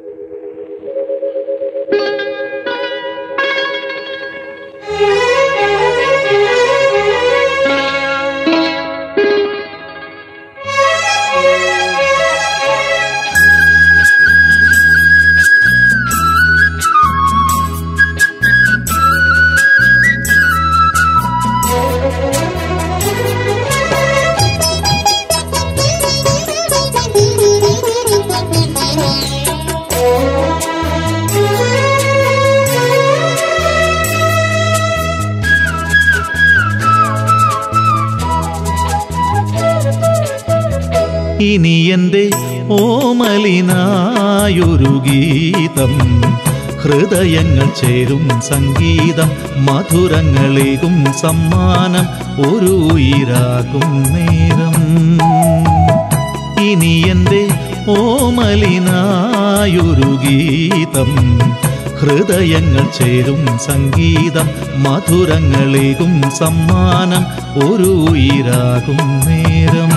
ഇനി എൻ്റെ ഓമലിനായൊരു ഗീതം ഹൃദയങ്ങൾ ചേരും സംഗീതം മധുരങ്ങളേകും സമ്മാനം ഒരു ഉയിരാകും നേരം ഇനി എൻ്റെ ഓമലിനായൊരു ഗീതം ഹൃദയങ്ങൾ ചേരും സംഗീതം മധുരങ്ങളേകും സമ്മാനം ഒരു ഉയിരാകും നേരം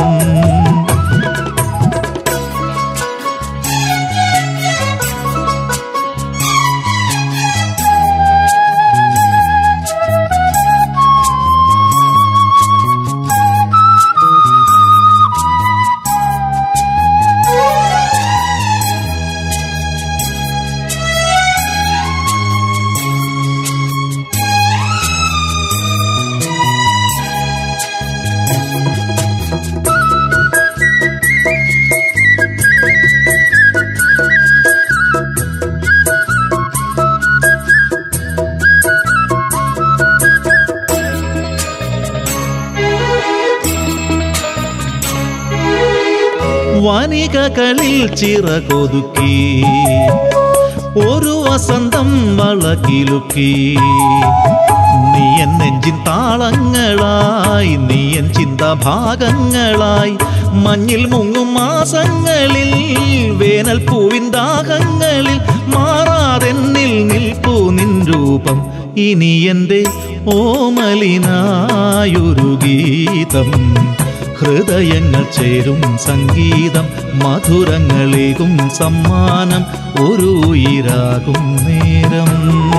വനികകളിൽ ചിറകൊതുക്കി ഒരു വസന്തം വളകിലുക്കി നീ എൻ നെഞ്ചിൻ താളങ്ങളായി നീ എൻ ചിന്താഭാഗങ്ങളായി മഞ്ഞിൽ മുങ്ങും മാസങ്ങളിൽ വേനൽ പൂവിൻ ദാഹങ്ങളിൽ മാറാതെന്നിൽ നിൽപ്പൂ നിൻ രൂപം ഇനി എൻ്റെ ഓമലിനായൊരു ഗീതം ഹൃദയങ്ങൾ ചേരും സംഗീതം മധുരങ്ങളേകും സമ്മാനം ഒരു ഉയിരാകും നേരം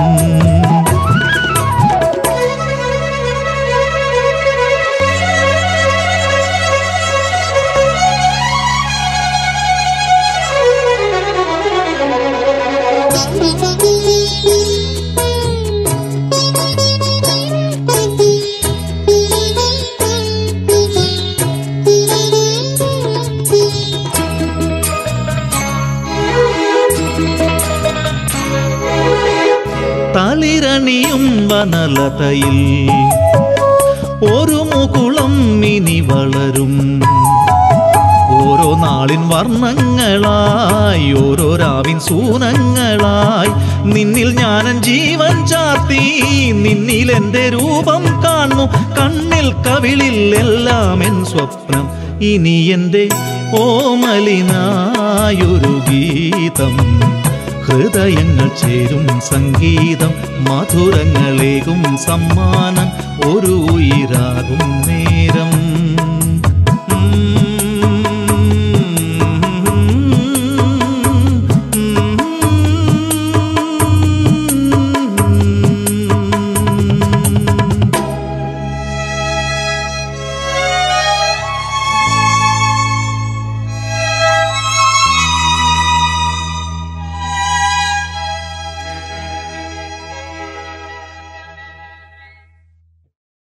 തളിരണിയും വനലതയിൽ ഒരു മുകുളം ഇനി വളരും ഓരോ നാളിൻ വർണ്ണങ്ങളായി ഓരോ രാവിൻ സൂനങ്ങളായി നിന്നിൽ ഞാനൻ ജീവൻ ചാർത്തി നിന്നിൽ എൻ്റെ രൂപം കാണുന്നു കണ്ണിൽ കവിളിൽ എല്ലാം എൻ സ്വപ്നം ഇനി എൻ്റെ ഓമലിനായൊരു ഗീതം ഹൃദയങ്ങൾ ചേരും സംഗീതം മധുരങ്ങളേകും സമ്മാനം ഒരു ഉയിരാകും നേരം